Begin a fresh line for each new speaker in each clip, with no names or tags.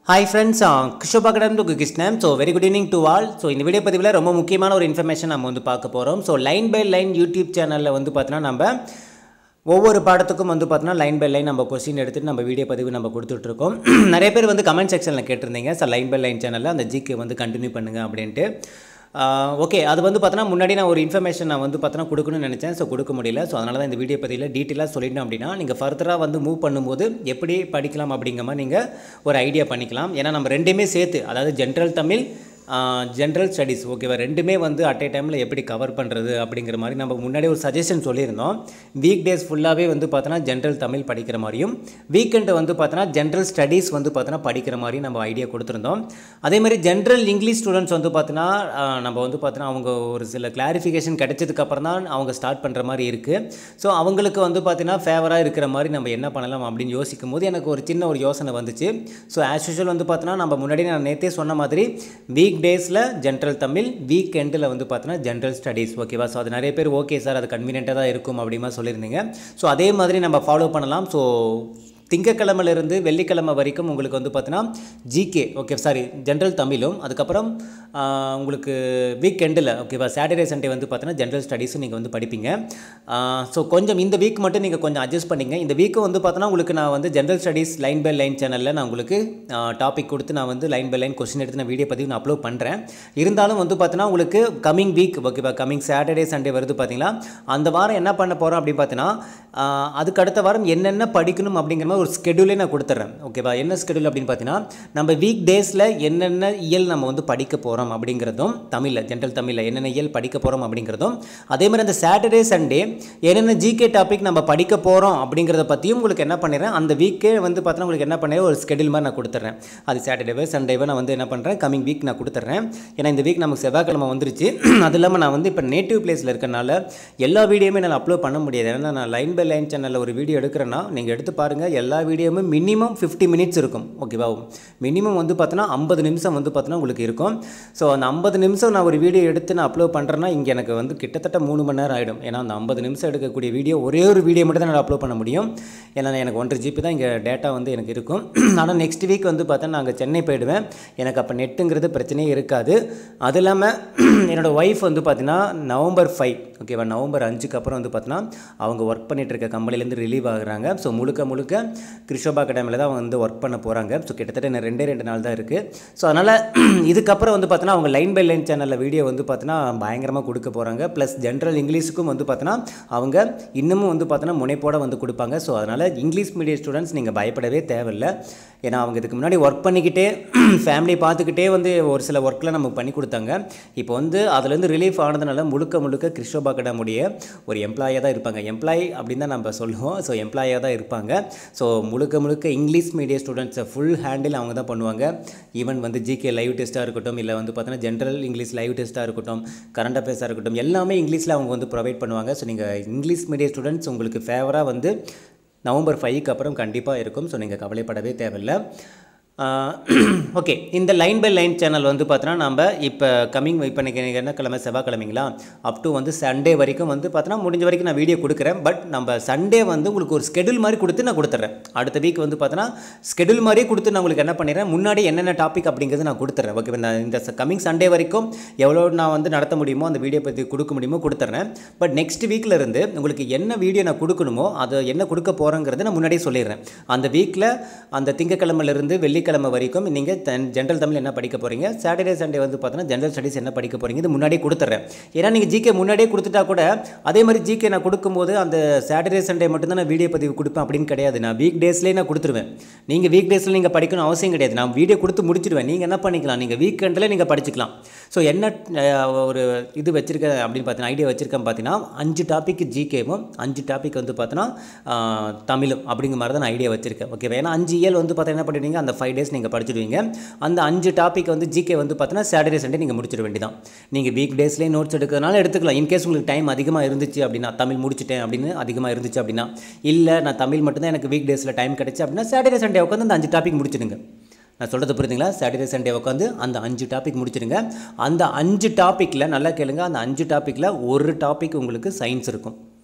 hi friends கிருஷ்ணபாக்கடம் to Krishnan so very good evening to all so இந்த video பதிவில் ரொம்ப முக்கியமான ஒரு இன்ஃபர்மேஷன் நம்ம வந்து பார்க்க போகிறோம் so line by line YouTube சேனலில் வந்து பார்த்தீங்கன்னா நம்ம ஒவ்வொரு பாடத்துக்கும் வந்து பார்த்தீங்கன்னா லைன் பை லைன் நம்ம கொஸ்டின் எடுத்துட்டு நம்ம வீடியோ பதிவு நம்ம கொடுத்துட்ருக்கோம் நிறைய பேர் வந்து கமெண்ட் செக்ஷனில் கேட்டிருந்தீங்க சார் லைன் பை லைன் சேனலில் அந்த ஜிகே வந்து கண்டினியூ பண்ணுங்க அப்படின்ட்டு ஓகே அது வந்து பார்த்தோன்னா முன்னாடி நான் ஒரு இன்ஃபர்மேஷன் நான் வந்து பார்த்தோன்னா கொடுக்கணும்னு நினச்சேன் ஸோ கொடுக்க முடியல ஸோ அதனால தான் இந்த வீடியோ பதிவில் டீட்டெயிலாக சொல்லிட்டேன் அப்படின்னா நீங்கள் ஃபர்தராக வந்து மூவ் பண்ணும்போது எப்படி படிக்கலாம் அப்படிங்கிற மாதிரி நீங்கள் ஒரு ஐடியா பண்ணிக்கலாம் ஏன்னா நம்ம ரெண்டுமே சேர்த்து அதாவது ஜென்ரல் தமிழ் ஜென்ரல் ஸ்டடீஸ் ஓகேவா ரெண்டுமே வந்து அட் ஏ டைமில் எப்படி கவர் பண்ணுறது அப்படிங்கிற மாதிரி நம்ம முன்னாடி ஒரு சஜஷன் சொல்லியிருந்தோம் வீக் டேஸ் ஃபுல்லாகவே வந்து பார்த்தோன்னா ஜென்ரல் தமிழ் படிக்கிற மாதிரியும் வீக்கெண்டு வந்து பார்த்தோன்னா ஜென்ரல் ஸ்டடீஸ் வந்து பார்த்தோன்னா படிக்கிற மாதிரி நம்ம ஐடியா கொடுத்துருந்தோம் அதே மாதிரி ஜென்ரல் இங்கிலீஷ் ஸ்டூடெண்ட்ஸ் வந்து பார்த்தோன்னா நம்ம வந்து பார்த்தோன்னா அவங்க ஒரு சில கிளாரிஃபிகேஷன் கிடைச்சதுக்கப்புறம் தான் அவங்க ஸ்டார்ட் பண்ணுற மாதிரி இருக்குது ஸோ அவங்களுக்கு வந்து பார்த்தீங்கன்னா ஃபேவராக இருக்கிற மாதிரி நம்ம என்ன பண்ணலாம் அப்படின்னு யோசிக்கும் போது எனக்கு ஒரு சின்ன ஒரு யோசனை வந்துச்சு ஸோ ஆஸ் யூஷுவல் வந்து பார்த்தோன்னா நம்ம முன்னாடி நான் நேற்றே சொன்ன மாதிரி வீக் வீக் டேஸில் ஜென்ரல் தமிழ் வீக் எண்டில் வந்து பார்த்தீங்கன்னா ஜென்ரல் ஸ்டடீஸ் ஓகேவா ஸோ அது நிறைய பேர் ஓகே சார் அது கன்வீனியண்ட்டாக தான் இருக்கும் அப்படிமா சொல்லியிருந்தீங்க ஸோ அதே மாதிரி நம்ம ஃபாலோ பண்ணலாம் ஸோ திங்கக்கிழமையிலேருந்து வெள்ளிக்கிழமை வரைக்கும் உங்களுக்கு வந்து பார்த்தீங்கன்னா ஜிகே ஓகே சாரி ஜென்ரல் தமிழும் அதுக்கப்புறம் உங்களுக்கு வீக் எண்டில் ஓகேவா சாட்டர்டே சண்டே வந்து பார்த்தீங்கன்னா ஜென்ரல் ஸ்டடீஸும் நீங்கள் வந்து படிப்பீங்க ஸோ கொஞ்சம் இந்த வீக் மட்டும் நீங்கள் கொஞ்சம் அட்ஜஸ்ட் பண்ணிங்க இந்த வீக்கு வந்து பார்த்தோன்னா உங்களுக்கு நான் வந்து general studies line by line சேனலில் நான் உங்களுக்கு டாபிக் கொடுத்து நான் வந்து லைன் பை லைன் கொஸ்டின் எடுத்து நான் வீடியோ பதிவு நான் அப்லோட் பண்ணுறேன் இருந்தாலும் வந்து பார்த்தீங்கன்னா உங்களுக்கு கமிங் வீக் ஓகேவா கமிங் சாட்டர்டே சண்டே வருது பார்த்தீங்களா அந்த வாரம் என்ன பண்ண போகிறோம் அப்படின்னு பார்த்தீங்கன்னா அதுக்கு அடுத்த வாரம் என்னென்ன படிக்கணும் அப்படிங்கிற மாதிரி ஒரு ஸ்கெடியூலே நான் கொடுத்துட்றேன் ஓகேவா என்ன ஸ்கெடியூல் அப்படின்னு பார்த்தீங்கன்னா நம்ம வீக் டேஸில் என்னென்ன இயல் நம்ம வந்து படிக்க போகிறோம் அப்படிங்கிறதும் தமிழில் ஜென்ரல் தமிழில் என்னென்ன இயல் படிக்க போகிறோம் அப்படிங்கிறதும் அதே மாதிரி அந்த சாட்டர்டே சண்டே என்னென்ன ஜிகே டாபிக் நம்ம படிக்க போகிறோம் அப்படிங்கிறத பற்றியும் உங்களுக்கு என்ன பண்ணிடுறேன் அந்த வீக்கே வந்து பார்த்தீங்கன்னா உங்களுக்கு என்ன பண்ணிடுறேன் ஒரு ஸ்கெடியூல் மாதிரி நான் கொடுத்துட்றேன் அது சாட்டர்டேவே சண்டேவே நான் வந்து என்ன பண்ணுறேன் கமிங் வீக் நான் கொடுத்துட்றேன் ஏன்னா இந்த வீக் நமக்கு செவ்வாய்க்கிழமை வந்துருச்சு அது இல்லாமல் நான் வந்து இப்போ நேட்டிவ் பிளேஸில் இருக்கனால எல்லா வீடியோமே என்னால் அப்லோட் பண்ண முடியாது ஏன்னா நான் லைன் பை லைன் சேனலில் ஒரு வீடியோ எடுக்கிறேன்னா நீங்கள் எடுத்து பாருங்கள் எல்லா வீடியோவுமே மினிமம் ஃபிஃப்டி மினிட்ஸ் இருக்கும் ஓகேவா மினிமம் வந்து பார்த்தோன்னா ஐம்பது நிமிஷம் வந்து பார்த்தோன்னா உங்களுக்கு இருக்கும் ஸோ அந்த ஐம்பது நிமிஷம் நான் ஒரு வீடியோ எடுத்து நான் அப்லோட் பண்ணுறேன்னா இங்கே எனக்கு வந்து கிட்டத்தட்ட மூணு மணி நேரம் ஆகிடும் ஏன்னா அந்த ஐம்பது நிமிஷம் எடுக்கக்கூடிய வீடியோ ஒரே ஒரு வீடியோ மட்டும் தான் நான் அப்லோட் பண்ண முடியும் ஏன்னா எனக்கு ஒன்றரை ஜிபி தான் இங்கே டேட்டா வந்து எனக்கு இருக்கும் ஆனால் நெக்ஸ்ட் வீக் வந்து பார்த்தா நாங்கள் சென்னை போயிடுவேன் எனக்கு அப்போ நெட்டுங்கிறது பிரச்சனையே இருக்காது அது இல்லாமல் என்னோடய ஒய்ஃப் வந்து பார்த்தீங்கன்னா நவம்பர் ஃபைவ் ஓகேவா நவம்பர் அஞ்சுக்கு அப்புறம் வந்து பார்த்தீங்கன்னா அவங்க ஒர்க் பண்ணிகிட்டு இருக்க கம்பெனிலேருந்து ரிலீவ் ஆகுறாங்க ஸோ முழுக்க முழுக்க கிருஷோபா அகாடமியில் தான் அவங்க வந்து ஒர்க் பண்ண போகிறாங்க ஸோ கிட்டத்தட்ட இன்னும் ரெண்டே ரெண்டு நாள் தான் இருக்குது ஸோ அதனால் இதுக்கப்புறம் வந்து பார்த்தோன்னா அவங்க லைன் பை லைன் சேனலில் வீடியோ வந்து பார்த்தோன்னா பயங்கரமாக கொடுக்க போகிறாங்க ப்ளஸ் ஜென்ரல் இங்கிலீஷுக்கும் வந்து பார்த்தோன்னா அவங்க இன்னமும் வந்து பார்த்தோன்னா முனைப்போட வந்து கொடுப்பாங்க ஸோ அதனால் இங்கிலீஷ் மீடியம் ஸ்டூடெண்ட்ஸ் நீங்கள் பயப்படவே தேவையில்லை ஏன்னா அவங்க இதுக்கு முன்னாடி ஒர்க் பண்ணிக்கிட்டே ஃபேமிலி பார்த்துக்கிட்டே வந்து ஒரு சில ஒர்க்கில் நமக்கு பண்ணி கொடுத்தாங்க இப்போ வந்து அதுலேருந்து ரிலீஃப் ஆனதுனால முழுக்க முழுக்க கிறிஸ்டோபா அகாடமுடைய ஒரு எம்ப்ளாயாக தான் இருப்பாங்க எம்ப்ளாயி அப்படின்னு தான் நம்ம சொல்லுவோம் ஸோ எம்ப்ளாயாக தான் இருப்பாங்க ஸோ முழுக்க முழுக்க இங்கிலீஷ் மீடியம் ஸ்டூடெண்ட்ஸை ஃபுல் ஹேண்டில் அவங்க தான் பண்ணுவாங்க ஈவன் வந்து ஜிகே லைவ் டெஸ்ட்டாக இருக்கட்டும் இல்லை வந்து பார்த்தீங்கன்னா ஜென்ரல் இங்கிலீஷ் லைவ் டெஸ்ட்டாக இருக்கட்டும் கரண்ட் அஃபேர்ஸாக இருக்கட்டும் எல்லாமே இங்கிலீஷில் அவங்க வந்து ப்ரொவைட் பண்ணுவாங்க ஸோ நீங்கள் இங்கிலீஷ் மீடியம் ஸ்டூடெண்ட்ஸ் உங்களுக்கு ஃபேவராக வந்து நவம்பர் ஃபைவ்க்கு அப்புறம் கண்டிப்பாக இருக்கும் ஸோ நீங்கள் கவலைப்படவே தேவையில்லை ஓகே இந்த லைன் பை லைன் சேனல் வந்து பார்த்தோன்னா நம்ம இப்போ கம்மிங் இப்போ இன்றைக்கி என்ன கிழமை செவ்வாய்க்கிழமைங்களா அப் டு வந்து சண்டே வரைக்கும் வந்து பார்த்தோன்னா முடிஞ்ச வரைக்கும் நான் வீடியோ கொடுக்குறேன் பட் நம்ம சண்டே வந்து உங்களுக்கு ஒரு ஸ்கெடியூல் மாதிரி கொடுத்து நான் கொடுத்துட்றேன் அடுத்த வீக் வந்து பார்த்தோன்னா ஸ்கெடியூல் மாதிரியே கொடுத்து நான் உங்களுக்கு என்ன பண்ணிடுறேன் முன்னாடி என்னென்ன டாபிக் அப்படிங்கிறது நான் கொடுத்துட்றேன் ஓகே நான் இந்த கம்மிங் சண்டே வரைக்கும் எவ்வளோ நான் வந்து நடத்த முடியுமோ அந்த வீடியோ பற்றி கொடுக்க முடியுமோ கொடுத்துட்றேன் பட் நெக்ஸ்ட் வீக்கில் இருந்து உங்களுக்கு என்ன வீடியோ நான் கொடுக்கணுமோ அதை என்ன கொடுக்க போகிறேங்கிறத நான் முன்னாடியே சொல்லிடுறேன் அந்த வீக்கில் அந்த திங்கக்கிழமையிலேருந்து வெள்ளி வெள்ளிக்கிழமை வரைக்கும் நீங்கள் ஜென்ரல் தமிழ் என்ன படிக்க போகிறீங்க சாட்டர்டே சண்டே வந்து பார்த்தீங்கன்னா ஜென்ரல் ஸ்டடீஸ் என்ன படிக்க போகிறீங்க இது முன்னாடியே கொடுத்துட்றேன் ஏன்னா நீங்கள் ஜிகே முன்னாடியே கொடுத்துட்டா கூட அதே மாதிரி ஜிகே நான் கொடுக்கும்போது அந்த சாட்டர்டே சண்டே மட்டும்தான் நான் வீடியோ பதிவு கொடுப்பேன் அப்படின்னு கிடையாது நான் வீக் டேஸ்லேயே நான் கொடுத்துருவேன் நீங்கள் வீக் டேஸில் நீங்கள் படிக்கணும் அவசியம் கிடையாது நான் வீடியோ கொடுத்து முடிச்சிடுவேன் நீங்கள் என்ன பண்ணிக்கலாம் நீங்கள் வீக்கெண்டில் நீங்கள் படிச்சுக்கலாம் ஸோ என்ன ஒரு இது வச்சுருக்கேன் அப்படின்னு பார்த்தீங்கன்னா ஐடியா வச்சுருக்கேன் பார்த்தீங்கன்னா அஞ்சு டாபிக் ஜிகேவும் அஞ்சு டாபிக் வந்து பார்த்தீங்கன்னா தமிழும் அப்படிங்கிற மாதிரி தான் நான் ஐடியா வச்சுருக்கேன் ஓகே ஏன்னா அஞ்சு இயல் வந்து பார்த்தீங்கன்னா என்ன பண்ணுவீங்க அந்த ஃபைவ் டேஸ் நீங்கள் படிச்சிடுவீங்க அந்த அஞ்சு டாபிக் வந்து ஜிகே வந்து பார்த்தீங்கன்னா சாட்டர்டே சண்டே நீங்கள் முடிச்சிட வேண்டியதான் நீங்கள் வீக் டேஸ்லேயே நோட்ஸ் எடுக்கிறதுனால எடுத்துக்கலாம் இன்கேஸ் உங்களுக்கு டைம் அதிகமாக இருந்துச்சு அப்படின்னா தமிழ் முடிச்சிட்டேன் அப்படின்னு அதிகமாக இருந்துச்சு அப்படின்னா இல்லை நான் தமிழ் மட்டும்தான் எனக்கு வீக் டேஸில் டைம் கிடச்சி அப்படின்னா சாட்டர்டே சண்டே உட்காந்து அந்த அஞ்சு டாபிக் முடிச்சிடுங்க நான் சொல்கிறது புரியுதுங்களா சாட்டர்டே சண்டே உட்காந்து அந்த அஞ்சு டாபிக் முடிச்சிடுங்க அந்த அஞ்சு டாப்பிக்கில் நல்லா கேளுங்க அந்த அஞ்சு டாப்பிக்கில் ஒரு டாபிக் உங்களுக்கு சயின்ஸ் இருக்கும்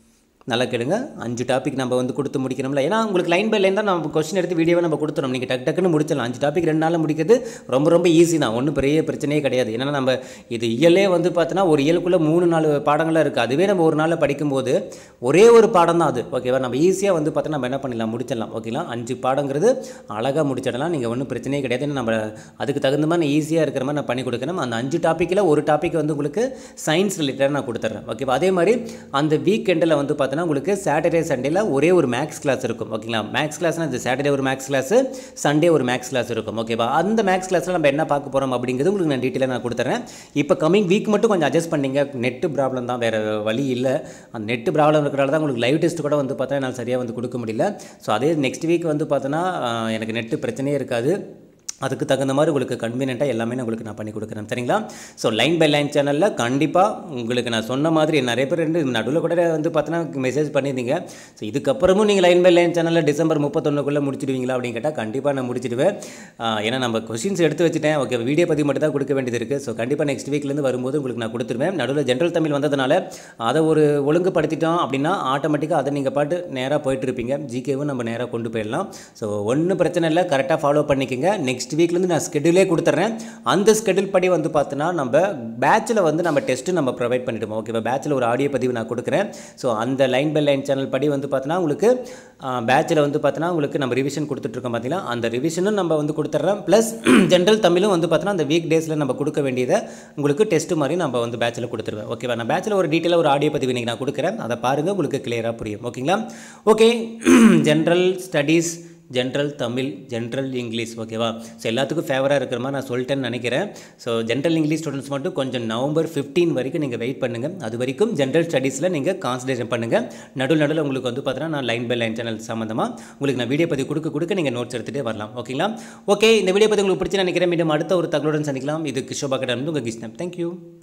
நல்லா கேளுங்க அஞ்சு டாபிக் நம்ம வந்து கொடுத்து முடிக்கணும்ல ஏன்னா உங்களுக்கு லைன் பை லைன் தான் நம்ம கொஸ்டின் எடுத்து வீடியோவை நம்ம கொடுத்துறோம் நீங்கள் டக்கு டக்குன்னு முடிச்சிடலாம் அஞ்சு டாபிக் ரெண்டு நாளில் முடிக்கிறது ரொம்ப ரொம்ப ஈஸி தான் ஒன்றும் பெரிய பிரச்சனையே கிடையாது ஏன்னா நம்ம இது இயலே வந்து பார்த்தோன்னா ஒரு இயலுக்குள்ளே மூணு நாலு பாடங்களாக இருக்குது அதுவே நம்ம ஒரு நாளில் படிக்கும்போது ஒரே ஒரு பாடம் தான் அது ஓகேவா நம்ம ஈஸியாக வந்து பார்த்தா நம்ம என்ன பண்ணிடலாம் முடிச்சிடலாம் ஓகேங்களா அஞ்சு பாடங்கிறது அழகாக முடிச்சிடலாம் நீங்கள் ஒன்றும் பிரச்சனையே கிடையாது ஏன்னா நம்ம அதுக்கு தகுந்த மாதிரி ஈஸியாக இருக்கிற மாதிரி நான் பண்ணி கொடுக்கணும் அந்த அஞ்சு டாப்பிக்கில் ஒரு டாபிக் வந்து உங்களுக்கு சயின்ஸ் ரிலேட்டடாக நான் கொடுத்துட்றேன் ஓகேவா அதே மாதிரி அந்த வீக்கெண்டில் வந்து பார்த்தோன்னா உங்களுக்கு சாட்டர்டே சண்டேல ஒரே ஒரு மேக்ஸ் கிளாஸ் இருக்கும் ஓகேங்களா மேக்ஸ் கிளாஸ்னால் இந்த சாட்டர்டே ஒரு மேக்ஸ் கிளாஸ் சண்டே ஒரு மேக்ஸ் கிளாஸ் இருக்கும் ஓகேவா அந்த மேக்ஸ் கிளாஸில் நம்ம என்ன பார்க்க போகிறோம் அப்படிங்கிறது உங்களுக்கு நான் டீட்டெயிலாக நான் கொடுத்துறேன் இப்போ கமிங் வீக் மட்டும் கொஞ்சம் அட்ஜஸ்ட் பண்ணிங்க நெட்டு ப்ராப்ளம் தான் வேறு வழி இல்லை அந்த நெட்டு ப்ராப்ளம் இருக்கிறனால தான் உங்களுக்கு லைவ் டெஸ்ட் கூட வந்து பார்த்தா என்னால் சரியாக வந்து கொடுக்க முடியல ஸோ அதே நெக்ஸ்ட் வீக் வந்து பார்த்தோன்னா ஆஹ், எனக்கு நெட்டு பிரச்சனையே இருக்காது அதுக்கு தகுந்த மாதிரி உங்களுக்கு கன்வீனியண்ட்டாக எல்லாமே நான் உங்களுக்கு நான் பண்ணி கொடுக்குறேன் சரிங்களா ஸோ லைன் பை லைன் சேனலில் கண்டிப்பாக உங்களுக்கு நான் சொன்ன மாதிரி நிறைய பேர் ரெண்டு நடுவில் கூட வந்து பார்த்தோன்னா மெசேஜ் பண்ணியிருந்தீங்க ஸோ இதுக்கப்புறமும் நீங்கள் லைன் பை லைன் சேனலில் டிசம்பர் முப்பத்தொன்னுக்குள்ளே முடிச்சிடுவீங்களா அப்படின்னு கேட்டால் கண்டிப்பாக நான் முடிச்சிடுவேன் ஆஹ் ஏன்னா நம்ம கொஷின்ஸ் எடுத்து வச்சுட்டேன் ஓகே வீடியோ பதிவு மட்டும் தான் கொடுக்க வேண்டியது இருக்குது ஸோ கண்டிப்பாக நெக்ஸ்ட் வீக்லேருந்து வரும்போது உங்களுக்கு நான் கொடுத்துருவேன் நடுவில் ஜென்ரல் தமிழ் வந்ததுனால அதை ஒரு ஒழுங்குபடுத்திட்டோம் அப்படின்னா ஆட்டோமேட்டிக்காக அதை நீங்கள் பாட்டு நேராக போயிட்டு இருப்பீங்க ஜிகேவும் நம்ம நேராக கொண்டு போயிடலாம் ஸோ ஒன்றும் பிரச்சனை இல்லை கரெக்டாக ஃபாலோ பண்ணிக்கோங்க நெக்ஸ்ட் வீக்லேருந்து நான் ஸ்கெடியூலே கொடுத்துட்றேன் அந்த ஸ்கெடியூல் படி வந்து பார்த்தோன்னா நம்ம பேட்சில் வந்து நம்ம டெஸ்ட்டு நம்ம ப்ரொவைட் பண்ணிவிடுவோம் ஓகேவா பேட்சில் ஒரு ஆடியோ பதிவு நான் கொடுக்குறேன் ஸோ அந்த லைன் பை லைன் சேனல் படி வந்து பார்த்தோன்னா உங்களுக்கு பேட்சில் வந்து பார்த்தோன்னா உங்களுக்கு நம்ம ரிவிஷன் கொடுத்துட்ருக்கோம் பார்த்தீங்களா அந்த ரிவிஷனும் நம்ம வந்து கொடுத்துட்றோம் ப்ளஸ் ஜென்ரல் தமிழும் வந்து பார்த்தோன்னா அந்த வீக் டேஸில் நம்ம கொடுக்க வேண்டியதை உங்களுக்கு டெஸ்ட் மாதிரி நம்ம வந்து பேட்சில் கொடுத்துருவேன் ஓகேவா நான் பேட்சில் ஒரு டீட்டெயிலாக ஒரு ஆடியோ பதிவு இன்றைக்கி நான் கொடுக்குறேன் அதை பாருங்கள் உங்களுக்கு கிளியராக புரியும் ஓகேங்களா okay general studies general Tamil general English ஓகேவா ஸோ எல்லாத்துக்கும் ஃபேவராக இருக்கிற மாதிரி நான் சொல்லிட்டேன்னு நினைக்கிறேன் ஸோ ஜென்ரல் இங்கிலீஷ் ஸ்டூடெண்ட்ஸ் மட்டும் கொஞ்சம் நவம்பர் 15 வரைக்கும் நீங்கள் வெயிட் பண்ணுங்கள் அது வரைக்கும் ஜென்ரல் ஸ்டடீஸில் நீங்கள் கான்சன்ட்ரேஷன் பண்ணுங்கள் நடுவில் நடுவில் உங்களுக்கு வந்து பார்த்தீங்கன்னா நான் லைன் பை லைன் சேனல் சம்மந்தமாக உங்களுக்கு நான் வீடியோ பதிவு கொடுக்க கொடுக்க நீங்கள் நோட்ஸ் எடுத்துகிட்டே வரலாம் ஓகேங்களா ஓகே இந்த வீடியோ பதிவு உங்களுக்கு பிடிச்சி நினைக்கிறேன் மீண்டும் அடுத்த ஒரு தகவலுடன் சந்திக்கலாம் இது கிஷோபா கடை உங்கள் கிருஷ்ணன் தேங்க்யூ